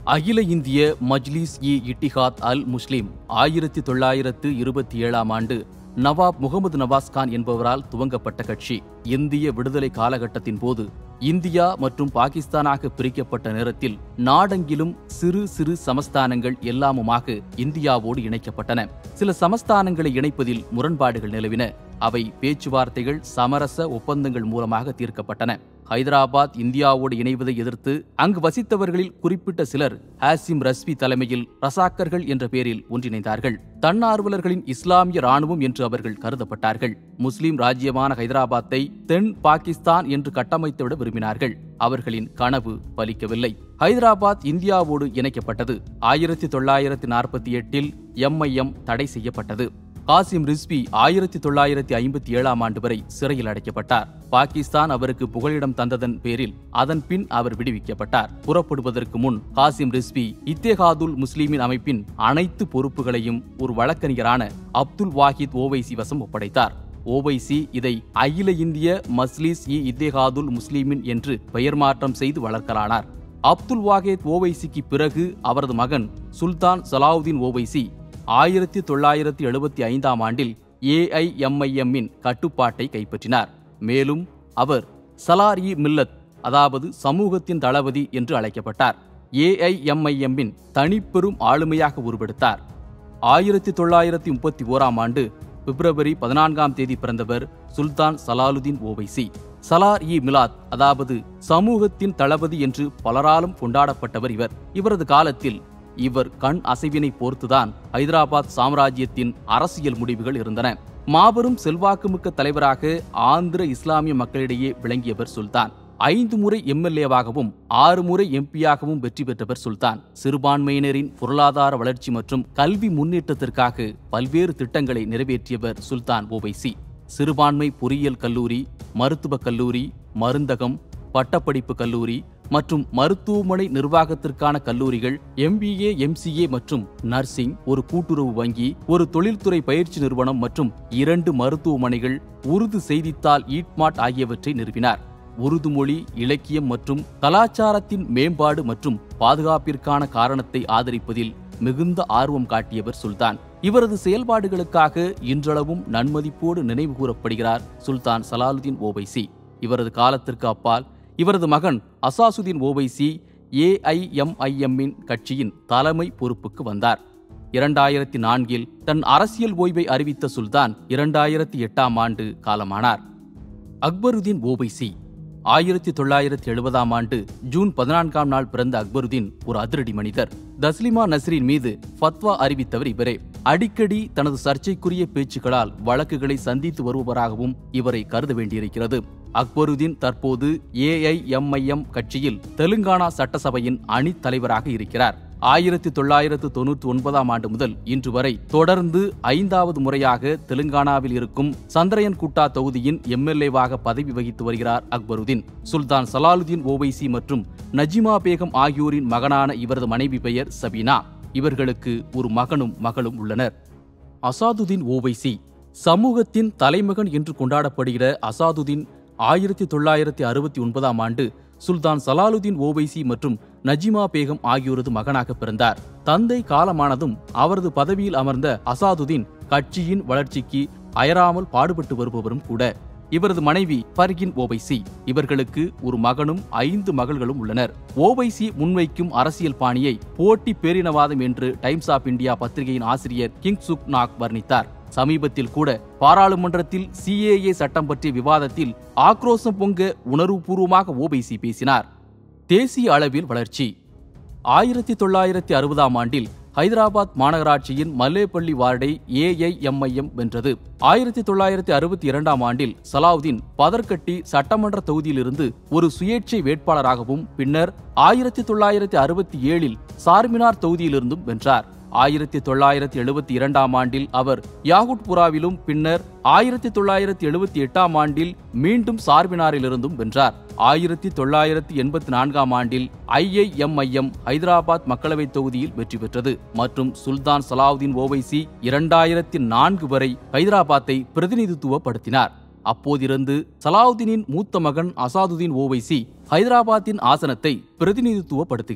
அகில இந்திய மஜ்லிஸ் இ இட்டிஹாத் அல் முஸ்லிம் ஆயிரத்தி தொள்ளாயிரத்து இருபத்தி ஏழாம் ஆண்டு நவாப் முகமது நவாஸ் கான் என்பவரால் துவங்கப்பட்ட கட்சி இந்திய விடுதலை காலகட்டத்தின் போது இந்தியா மற்றும் பாகிஸ்தானாக பிரிக்கப்பட்ட நேரத்தில் நாடெங்கிலும் சிறு சிறு சமஸ்தானங்கள் எல்லாமுமாக இந்தியாவோடு இணைக்கப்பட்டன சில சமஸ்தானங்களை இணைப்பதில் முரண்பாடுகள் நிலவின அவை பேச்சுவார்த்தைகள் சமரச ஒப்பந்தங்கள் மூலமாக தீர்க்கப்பட்டன ஹைதராபாத் இந்தியாவோடு இணைவதை எதிர்த்து அங்கு வசித்தவர்களில் குறிப்பிட்ட சிலர் ஹாசிம் ரஸ்வி தலைமையில் ரசாக்கர்கள் என்ற பெயரில் ஒன்றிணைந்தார்கள் தன்னார்வலர்களின் இஸ்லாமிய ராணுவம் என்று அவர்கள் கருதப்பட்டார்கள் முஸ்லிம் ராஜ்யமான ஹைதராபாத்தை தென் பாகிஸ்தான் என்று கட்டமைத்துவிட விரும்பினார்கள் அவர்களின் கனவு பலிக்கவில்லை ஹைதராபாத் இந்தியாவோடு இணைக்கப்பட்டது ஆயிரத்தி தொள்ளாயிரத்தி நாற்பத்தி எட்டில் எம்ஐஎம் தடை செய்யப்பட்டது காசிம் ரிஸ்வி ஆயிரத்தி தொள்ளாயிரத்தி ஐம்பத்தி ஏழாம் ஆண்டு வரை சிறையில் அடைக்கப்பட்டார் பாகிஸ்தான் அவருக்கு புகலிடம் தந்ததன் பேரில் அதன் பின் அவர் விடுவிக்கப்பட்டார் புறப்படுவதற்கு முன் காசிம் ரிஸ்வி இத்தேகாதுல் முஸ்லிமின் அமைப்பின் அனைத்து பொறுப்புகளையும் ஒரு வழக்கறிஞரான அப்துல் வாஹித் ஓவைசி வசம் ஒப்படைத்தார் ஓவைசி இதை அகில இந்திய மஸ்லிஸ் இ இத்தேகாதுல் முஸ்லிமின் என்று பெயர் மாற்றம் செய்து வளர்க்கலானார் அப்துல் வாஹித் ஓவைசிக்கு பிறகு அவரது மகன் சுல்தான் சலாவுதீன் ஓவைசி ஆயிரத்தி தொள்ளாயிரத்தி எழுபத்தி ஐந்தாம் ஆண்டில் ஏஐஎம்ஐஎம்மின் கட்டுப்பாட்டை கைப்பற்றினார் மேலும் அவர் சலார் இ மில்லத் அதாவது சமூகத்தின் தளபதி என்று அழைக்கப்பட்டார் ஏஐஎம்ஐஎம்மின் தனிப்பெரும் ஆளுமையாக உருவெடுத்தார் ஆயிரத்தி தொள்ளாயிரத்தி முப்பத்தி ஓராம் ஆண்டு பிப்ரவரி பதினான்காம் தேதி பிறந்தவர் சுல்தான் சலாலுதீன் ஓவைசி சலார் இ மிலாத் அதாவது சமூகத்தின் தளபதி என்று பலராலும் கொண்டாடப்பட்டவர் இவர் இவரது காலத்தில் இவர் கண் அசைவினை பொறுத்துதான் ஹைதராபாத் சாம்ராஜ்யத்தின் அரசியல் முடிவுகள் இருந்தன மாபெரும் செல்வாக்குமிக்க தலைவராக ஆந்திர இஸ்லாமிய மக்களிடையே விளங்கியவர் சுல்தான் ஐந்து முறை எம்எல்ஏவாகவும் ஆறு முறை எம்பியாகவும் வெற்றி பெற்றவர் சுல்தான் சிறுபான்மையினரின் பொருளாதார வளர்ச்சி மற்றும் கல்வி முன்னேற்றத்திற்காக பல்வேறு திட்டங்களை நிறைவேற்றியவர் சுல்தான் ஓவைசி சிறுபான்மை பொறியியல் கல்லூரி மருத்துவக் கல்லூரி மருந்தகம் பட்டப்படிப்பு கல்லூரி மற்றும் மருத்துவமனை நிர்வாகத்திற்கான கல்லூரிகள் எம்பிஏ எம்சிஏ மற்றும் நர்சிங் ஒரு கூட்டுறவு வங்கி ஒரு தொழில்துறை பயிற்சி நிறுவனம் மற்றும் இரண்டு மருத்துவமனைகள் உருது செய்தித்தாள் ஈட்மாட் ஆகியவற்றை நிறுவினார் உருது மொழி இலக்கியம் மற்றும் கலாச்சாரத்தின் மேம்பாடு மற்றும் பாதுகாப்பிற்கான காரணத்தை ஆதரிப்பதில் மிகுந்த ஆர்வம் காட்டியவர் சுல்தான் இவரது செயல்பாடுகளுக்காக இன்றளவும் நன்மதிப்போடு நினைவு கூறப்படுகிறார் சுல்தான் சலாலுதீன் ஓவைசி இவரது காலத்திற்கு அப்பால் இவரது மகன் அசாசுதீன் ஓவைசி ஏஐஎம்ஐஎம்மின் கட்சியின் தலைமை பொறுப்புக்கு வந்தார் இரண்டாயிரத்தி நான்கில் தன் அரசியல் ஓய்வை அறிவித்த சுல்தான் இரண்டாயிரத்தி எட்டாம் ஆண்டு காலமானார் அக்பருதீன் ஓவைசி ஆயிரத்தி தொள்ளாயிரத்தி எழுபதாம் ஆண்டு ஜூன் பதினான்காம் நாள் பிறந்த அக்பருதீன் ஒரு அதிரடி மனிதர் தஸ்லிமா நஸ்ரின் மீது ஃபத்வா அறிவித்தவர் இவரே அடிக்கடி தனது சர்ச்சைக்குரிய பேச்சுக்களால் வழக்குகளை சந்தித்து வருபவராகவும் இவரை கருத வேண்டியிருக்கிறது அக்பருதீன் தற்போது ஏஐஎம்ஐஎம் கட்சியில் தெலுங்கானா சட்டசபையின் அணித் தலைவராக இருக்கிறார் ஆயிரத்தி தொள்ளாயிரத்து தொன்னூற்றி ஒன்பதாம் ஆண்டு முதல் இன்று வரை தொடர்ந்து ஐந்தாவது முறையாக தெலுங்கானாவில் இருக்கும் சந்திரயன் குட்டா தொகுதியின் எம்எல்ஏவாக பதவி வகித்து வருகிறார் அக்பருதீன் சுல்தான் சலாலுதீன் ஓவைசி மற்றும் நஜிமா பேகம் ஆகியோரின் மகனான இவரது மனைவி பெயர் சபீனா இவர்களுக்கு ஒரு மகனும் மகளும் உள்ளனர் அசாதுதீன் ஓவைசி சமூகத்தின் தலைமகன் என்று கொண்டாடப்படுகிற அசாதுதீன் ஆயிரத்தி தொள்ளாயிரத்தி அறுபத்தி ஒன்பதாம் ஆண்டு சுல்தான் சலாலுதீன் ஓவைசி மற்றும் நஜிமா பேகம் ஆகியோரது மகனாக பிறந்தார் தந்தை காலமானதும் அவரது பதவியில் அமர்ந்த அசாதுதீன் கட்சியின் வளர்ச்சிக்கு அயராமல் பாடுபட்டு வருபவரும் கூட இவரது மனைவி ஃபர்கின் ஓவைசி இவர்களுக்கு ஒரு மகனும் ஐந்து மகள்களும் உள்ளனர் ஓவைசி முன்வைக்கும் அரசியல் பாணியை போட்டி பேரினவாதம் என்று டைம்ஸ் ஆப் இந்தியா பத்திரிகையின் ஆசிரியர் கிங் சுக் நாக் வர்ணித்தார் சமீபத்தில் கூட பாராளுமன்றத்தில் சிஏஏ சட்டம் பற்றிய விவாதத்தில் ஆக்ரோசம் பொங்க உணர்வுபூர்வமாக ஓபைசி பேசினார் தேசிய அளவில் வளர்ச்சி ஆயிரத்தி தொள்ளாயிரத்தி அறுபதாம் ஆண்டில் ஹைதராபாத் மாநகராட்சியின் மல்லேப்பள்ளி வார்டை ஏஐஎம்ஐஎம் வென்றது ஆயிரத்தி தொள்ளாயிரத்தி அறுபத்தி இரண்டாம் ஆண்டில் சலாவுதீன் பதர்கட்டி சட்டமன்ற தொகுதியிலிருந்து ஒரு சுயேட்சை வேட்பாளராகவும் பின்னர் ஆயிரத்தி தொள்ளாயிரத்தி அறுபத்தி ஏழில் சார்மினார் தொகுதியிலிருந்தும் வென்றார் ஆயிரத்தி தொள்ளாயிரத்தி எழுபத்தி இரண்டாம் ஆண்டில் அவர் யாகுட்புராவிலும் பின்னர் ஆயிரத்தி தொள்ளாயிரத்தி எழுபத்தி எட்டாம் ஆண்டில் மீண்டும் சார்பினாரிலிருந்தும் வென்றார் ஆயிரத்தி தொள்ளாயிரத்தி எண்பத்தி நான்காம் ஆண்டில் ஐஐஎம்ஐஎம் ஹைதராபாத் மக்களவைத் தொகுதியில் வெற்றி பெற்றது மற்றும் சுல்தான் சலாவுதீன் ஓவைசி இரண்டாயிரத்தி நான்கு வரை ஹைதராபாத்தை பிரதிநிதித்துவப்படுத்தினார் அப்போதிருந்து சலாவுதீனின் மூத்த மகன் அசாதுதீன் ஓவைசி ஹைதராபாத்தின் ஆசனத்தை பிரதிநிதித்துவப்படுத்துகிறார்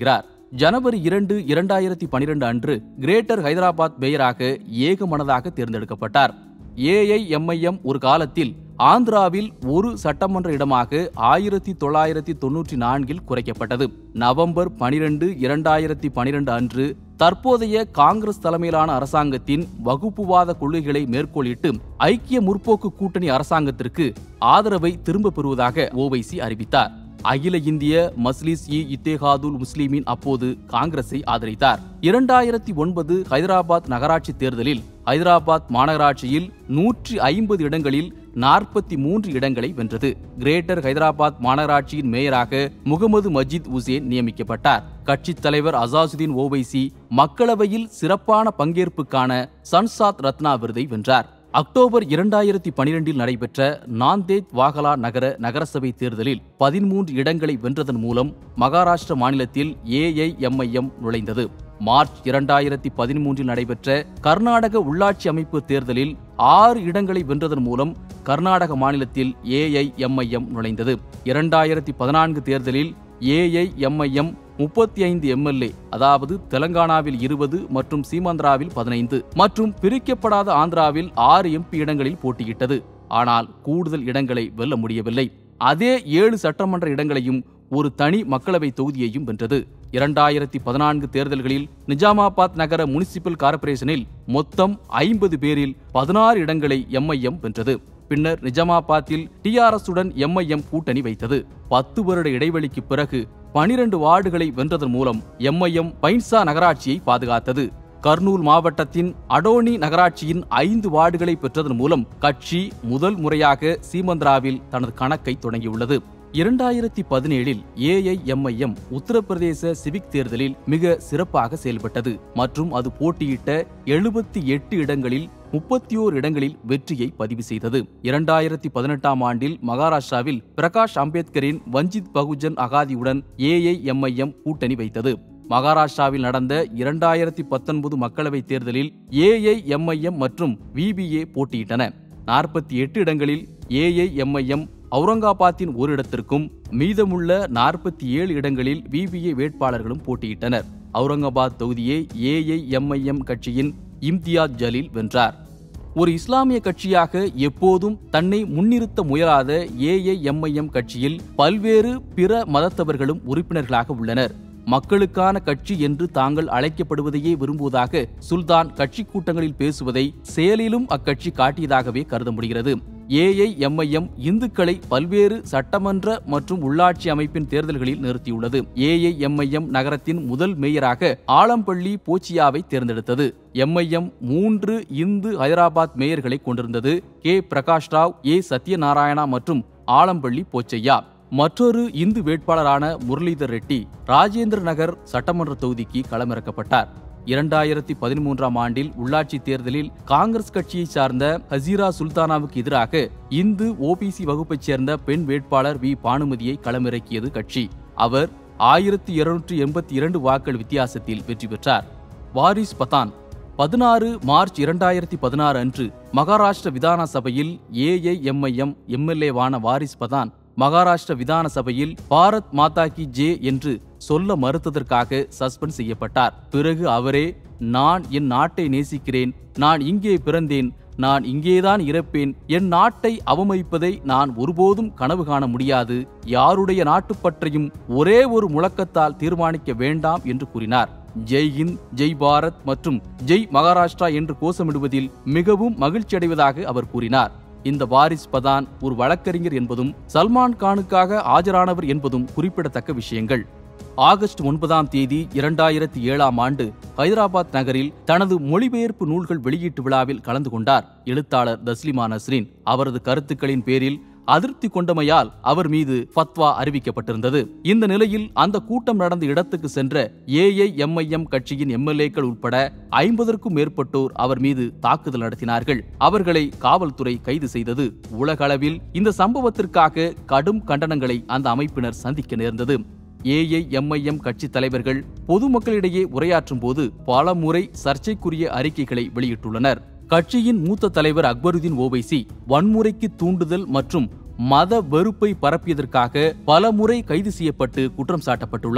ஜனவரி இரண்டு இரண்டாயிரத்தி பனிரெண்டு அன்று கிரேட்டர் ஹைதராபாத் மேயராக ஏகமனதாக தேர்ந்தெடுக்கப்பட்டார் ஏஐஎம்ஐஎம் ஒரு காலத்தில் ஆந்திராவில் ஒரு சட்டமன்ற இடமாக ஆயிரத்தி தொள்ளாயிரத்தி தொன்னூற்றி நான்கில் குறைக்கப்பட்டது நவம்பர் பனிரெண்டு இரண்டாயிரத்தி பனிரெண்டு அன்று தற்போதைய காங்கிரஸ் தலைமையிலான அரசாங்கத்தின் வகுப்புவாத கொள்கைகளை மேற்கோளிட்டு ஐக்கிய முற்போக்கு கூட்டணி அரசாங்கத்திற்கு ஆதரவை திரும்ப பெறுவதாக ஓவைசி அறிவித்தார் அகில இந்திய மஸ்லிஸ் இ இத்தேகாதுல் முஸ்லிமின் அப்போது காங்கிரஸை ஆதரித்தார் இரண்டாயிரத்தி ஒன்பது ஹைதராபாத் நகராட்சி தேர்தலில் ஹைதராபாத் மாநகராட்சியில் நூற்றி ஐம்பது இடங்களில் நாற்பத்தி மூன்று இடங்களை வென்றது கிரேட்டர் ஹைதராபாத் மாநகராட்சியின் மேயராக முகமது மஜித் உசேன் நியமிக்கப்பட்டார் கட்சித் தலைவர் அசாசுதீன் ஓவைசி மக்களவையில் சிறப்பான பங்கேற்புக்கான சன்சாத் ரத்னா விருதை வென்றார் அக்டோபர் இரண்டாயிரத்தி பனிரெண்டில் நடைபெற்ற நாந்தேத் வாகலா நகர நகரசபை தேர்தலில் பதிமூன்று இடங்களை வென்றதன் மூலம் மகாராஷ்டிர மாநிலத்தில் ஏஐஎம்ஐஎம் நுழைந்தது மார்ச் இரண்டாயிரத்தி பதிமூன்றில் நடைபெற்ற கர்நாடக உள்ளாட்சி அமைப்பு தேர்தலில் ஆறு இடங்களை வென்றதன் மூலம் கர்நாடக மாநிலத்தில் ஏஐஎம்ஐஎம் நுழைந்தது இரண்டாயிரத்தி பதினான்கு தேர்தலில் ஏஐஎம்ஐஎம் முப்பத்தி ஐந்து எம்எல்ஏ அதாவது தெலங்கானாவில் இருபது மற்றும் சீமாந்திராவில் பதினைந்து மற்றும் பிரிக்கப்படாத ஆந்திராவில் ஆறு எம்பி இடங்களில் போட்டியிட்டது ஆனால் கூடுதல் இடங்களை வெல்ல முடியவில்லை அதே ஏழு சட்டமன்ற இடங்களையும் ஒரு தனி மக்களவை தொகுதியையும் வென்றது இரண்டாயிரத்தி பதினான்கு தேர்தல்களில் நிஜாமாபாத் நகர முனிசிபல் கார்ப்பரேஷனில் மொத்தம் ஐம்பது பேரில் பதினாறு இடங்களை எம்ஐஎம் வென்றது பின்னர் நிஜாமாபாத்தில் டிஆர்எஸ் உடன் எம்ஐஎம் கூட்டணி வைத்தது பத்து வருட இடைவெளிக்கு பிறகு பனிரண்டு வார்டுகளை வென்றதன் மூலம் எம்ஐஎம் பைன்சா நகராட்சியை பாதுகாத்தது கர்னூல் மாவட்டத்தின் அடோனி நகராட்சியின் ஐந்து வார்டுகளை பெற்றதன் மூலம் கட்சி முதல் முறையாக சீமந்திராவில் தனது கணக்கை தொடங்கியுள்ளது இரண்டாயிரத்தி பதினேழில் ஏஐஎம்ஐஎம் உத்தரப்பிரதேச சிவிக் தேர்தலில் மிக சிறப்பாக செயல்பட்டது மற்றும் அது போட்டியிட்ட எழுபத்தி எட்டு இடங்களில் முப்பத்தி ஓர் இடங்களில் வெற்றியை பதிவு செய்தது இரண்டாயிரத்தி பதினெட்டாம் ஆண்டில் மகாராஷ்டிராவில் பிரகாஷ் அம்பேத்கரின் வஞ்சித் பகுஜன் அகாதியுடன் ஏஐஎம்ஐஎம் கூட்டணி வைத்தது மகாராஷ்டிராவில் நடந்த இரண்டாயிரத்தி பத்தொன்பது மக்களவைத் தேர்தலில் ஏஐஎம்ஐஎம் மற்றும் விபிஏ போட்டியிட்டன நாற்பத்தி எட்டு இடங்களில் ஏஐஎம்ஐஎம் அவுரங்காபாத்தின் ஒரு இடத்திற்கும் மீதமுள்ள நாற்பத்தி ஏழு இடங்களில் விபிஏ வேட்பாளர்களும் போட்டியிட்டனர் அவுரங்காபாத் தொகுதியை ஏஐஎம்ஐஎம் கட்சியின் இம்தியாஸ் ஜலீல் வென்றார் ஒரு இஸ்லாமிய கட்சியாக எப்போதும் தன்னை முன்னிறுத்த முயலாத ஏஐஎம்ஐஎம் கட்சியில் பல்வேறு பிற மதத்தவர்களும் உறுப்பினர்களாக உள்ளனர் மக்களுக்கான கட்சி என்று தாங்கள் அழைக்கப்படுவதையே விரும்புவதாக சுல்தான் கட்சி கூட்டங்களில் பேசுவதை செயலிலும் அக்கட்சி காட்டியதாகவே கருத முடிகிறது ஏஐஎம்ஐஎம் இந்துக்களை பல்வேறு சட்டமன்ற மற்றும் உள்ளாட்சி அமைப்பின் தேர்தல்களில் நிறுத்தியுள்ளது ஏஐஎம்ஐஎம் நகரத்தின் முதல் மேயராக ஆலம்பள்ளி போச்சியாவை தேர்ந்தெடுத்தது எம்ஐஎம் மூன்று இந்து ஹைதராபாத் மேயர்களை கொண்டிருந்தது கே பிரகாஷ் ராவ் ஏ சத்யநாராயணா மற்றும் ஆலம்பள்ளி போச்சையா மற்றொரு இந்து வேட்பாளரான முரளிதர் ரெட்டி ராஜேந்திர நகர் சட்டமன்ற தொகுதிக்கு களமிறக்கப்பட்டார் இரண்டாயிரத்தி பதிமூன்றாம் ஆண்டில் உள்ளாட்சி தேர்தலில் காங்கிரஸ் கட்சியைச் சார்ந்த ஹசீரா சுல்தானாவுக்கு எதிராக இந்து ஓபிசி வகுப்பைச் சேர்ந்த பெண் வேட்பாளர் வி பானுமதியை களமிறக்கியது கட்சி அவர் ஆயிரத்தி இருநூற்றி எண்பத்தி இரண்டு வாக்கள் வித்தியாசத்தில் வெற்றி பெற்றார் வாரிஸ் பதான் பதினாறு மார்ச் இரண்டாயிரத்தி பதினாறு அன்று மகாராஷ்டிர விதான சபையில் ஏஐஎம்ஐஎம் எம்எல்ஏவான வாரிஸ் பதான் மகாராஷ்டிர விதான சபையில் பாரத் மாதா கி ஜே என்று சொல்ல மறுத்ததற்காக சஸ்பெண்ட் செய்யப்பட்டார் பிறகு அவரே நான் என் நாட்டை நேசிக்கிறேன் நான் இங்கே பிறந்தேன் நான் இங்கேதான் இறப்பேன் என் நாட்டை அவமதிப்பதை நான் ஒருபோதும் கனவு காண முடியாது யாருடைய நாட்டுப்பற்றையும் ஒரே ஒரு முழக்கத்தால் தீர்மானிக்க வேண்டாம் என்று கூறினார் ஜெய் ஹிந்த் ஜெய் பாரத் மற்றும் ஜெய் மகாராஷ்டிரா என்று கோஷமிடுவதில் மிகவும் மகிழ்ச்சியடைவதாக அவர் கூறினார் இந்த வாரிஸ் பதான் ஒரு வழக்கறிஞர் என்பதும் சல்மான் கானுக்காக ஆஜரானவர் என்பதும் குறிப்பிடத்தக்க விஷயங்கள் ஆகஸ்ட் ஒன்பதாம் தேதி இரண்டாயிரத்தி ஏழாம் ஆண்டு ஹைதராபாத் நகரில் தனது மொழிபெயர்ப்பு நூல்கள் வெளியீட்டு விழாவில் கலந்து கொண்டார் எழுத்தாளர் தஸ்லிமா நஸ்ரீன் அவரது கருத்துக்களின் பேரில் அதிருப்தி கொண்டமையால் அவர் மீது ஃபத்வா அறிவிக்கப்பட்டிருந்தது இந்த நிலையில் அந்த கூட்டம் நடந்த இடத்துக்கு சென்ற ஏஐஎம்ஐஎம் கட்சியின் எம்எல்ஏக்கள் உட்பட ஐம்பதற்கும் மேற்பட்டோர் அவர் மீது தாக்குதல் நடத்தினார்கள் அவர்களை காவல்துறை கைது செய்தது உலகளவில் இந்த சம்பவத்திற்காக கடும் கண்டனங்களை அந்த அமைப்பினர் சந்திக்க நேர்ந்தது ஏஐஎம்ஐஎம் கட்சி தலைவர்கள் பொதுமக்களிடையே உரையாற்றும் போது பல முறை சர்ச்சைக்குரிய அறிக்கைகளை வெளியிட்டுள்ளனர் கட்சியின் மூத்த தலைவர் அக்பருதீன் ஓவைசி வன்முறைக்கு தூண்டுதல் மற்றும் மத வெறுப்பை பரப்பியதற்காக பல முறை கைது செய்யப்பட்டு குற்றம் சாட்டப்பட்டுள்ளார்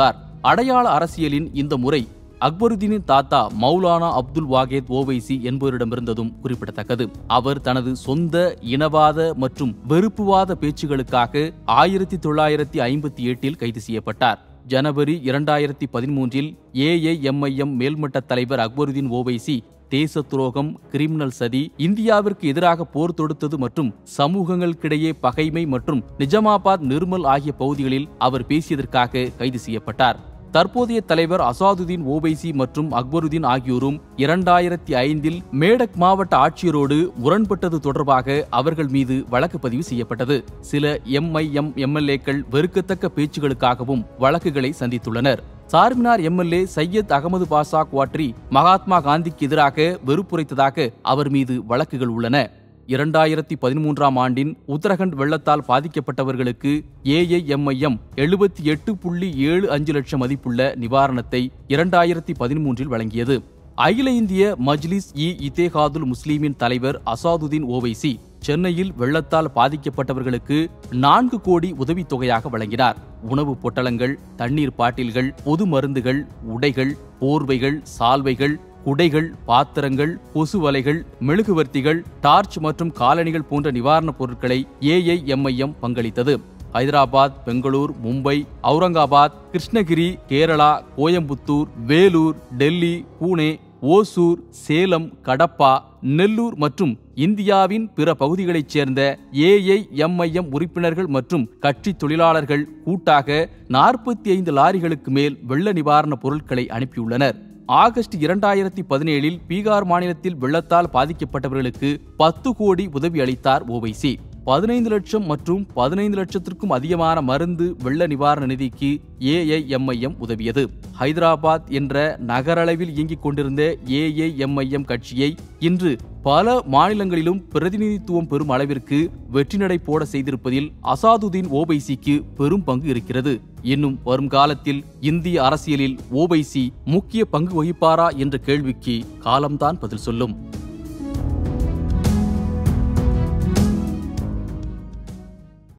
அடையாள அரசியலின் இந்த முறை அக்பருதீனின் தாத்தா மௌலானா அப்துல் வாகேத் ஓவைசி என்பவரிடமிருந்ததும் குறிப்பிடத்தக்கது அவர் தனது சொந்த இனவாத மற்றும் வெறுப்புவாத பேச்சுகளுக்காக ஆயிரத்தி தொள்ளாயிரத்தி ஐம்பத்தி எட்டில் கைது செய்யப்பட்டார் ஜனவரி இரண்டாயிரத்தி பதிமூன்றில் ஏஐஎம்ஐஎம் மேல்மட்ட தலைவர் அக்பருதீன் ஓவைசி தேச துரோகம் கிரிமினல் சதி இந்தியாவிற்கு எதிராக போர் தொடுத்தது மற்றும் சமூகங்களுக்கிடையே பகைமை மற்றும் நிஜாமாபாத் நிர்மல் ஆகிய பகுதிகளில் அவர் பேசியதற்காக கைது செய்யப்பட்டார் தற்போதைய தலைவர் அசாதுதீன் ஓவைசி மற்றும் அக்பருதீன் ஆகியோரும் இரண்டாயிரத்தி ஐந்தில் மேடக் மாவட்ட ஆட்சியரோடு முரண்பட்டது தொடர்பாக அவர்கள் மீது வழக்கு பதிவு செய்யப்பட்டது சில எம்ஐஎம் எம்எல்ஏக்கள் வெறுக்கத்தக்க பேச்சுகளுக்காகவும் வழக்குகளை சந்தித்துள்ளனர் சார்மினார் எம்எல்ஏ சையத் அகமது பாஷா குவாட்ரி மகாத்மா காந்திக்கு எதிராக வெறுப்புரைத்ததாக அவர் மீது வழக்குகள் உள்ளன இரண்டாயிரத்தி பதிமூன்றாம் ஆண்டின் உத்தரகண்ட் வெள்ளத்தால் பாதிக்கப்பட்டவர்களுக்கு ஏஐஎம்ஐஎம் எழுபத்தி எட்டு புள்ளி ஏழு அஞ்சு லட்சம் மதிப்புள்ள நிவாரணத்தை இரண்டாயிரத்தி பதிமூன்றில் வழங்கியது அகில இந்திய மஜ்லிஸ் இ இத்தேகாதுல் முஸ்லீமின் தலைவர் அசாதுதீன் ஓவைசி சென்னையில் வெள்ளத்தால் பாதிக்கப்பட்டவர்களுக்கு நான்கு கோடி உதவித்தொகையாக வழங்கினார் உணவுப் பொட்டலங்கள் தண்ணீர் பாட்டில்கள் பொது மருந்துகள் உடைகள் போர்வைகள் சால்வைகள் குடைகள் பாத்திரங்கள் கொசு வலைகள் மெழுகுவர்த்திகள் டார்ச் மற்றும் காலணிகள் போன்ற நிவாரணப் பொருட்களை ஏஐஎம்ஐஎம் பங்களித்தது ஹைதராபாத் பெங்களூர் மும்பை அவுரங்காபாத் கிருஷ்ணகிரி கேரளா கோயம்புத்தூர் வேலூர் டெல்லி பூனே ஓசூர் சேலம் கடப்பா நெல்லூர் மற்றும் இந்தியாவின் பிற பகுதிகளைச் சேர்ந்த ஏஐஎம்ஐஎம் உறுப்பினர்கள் மற்றும் கட்சி தொழிலாளர்கள் கூட்டாக நாற்பத்தி ஐந்து லாரிகளுக்கு மேல் வெள்ள நிவாரணப் பொருட்களை அனுப்பியுள்ளனர் ஆகஸ்ட் இரண்டாயிரத்தி பதினேழில் பீகார் மாநிலத்தில் வெள்ளத்தால் பாதிக்கப்பட்டவர்களுக்கு பத்து கோடி உதவி அளித்தார் ஓவைசி பதினைந்து லட்சம் மற்றும் பதினைந்து லட்சத்திற்கும் அதிகமான மருந்து வெள்ள நிவாரண நிதிக்கு ஏஐஎம்ஐஎம் உதவியது ஹைதராபாத் என்ற நகரளவில் இயங்கிக் கொண்டிருந்த ஏஐஎம்ஐஎம் கட்சியை இன்று பல மாநிலங்களிலும் பிரதிநிதித்துவம் பெறும் அளவிற்கு வெற்றி நடை போட செய்திருப்பதில் அசாதுதீன் ஓபைசிக்கு பெரும் பங்கு இருக்கிறது இன்னும் வரும் காலத்தில் இந்திய அரசியலில் ஓபைசி முக்கிய பங்கு வகிப்பாரா என்ற கேள்விக்கு காலம்தான் பதில் சொல்லும்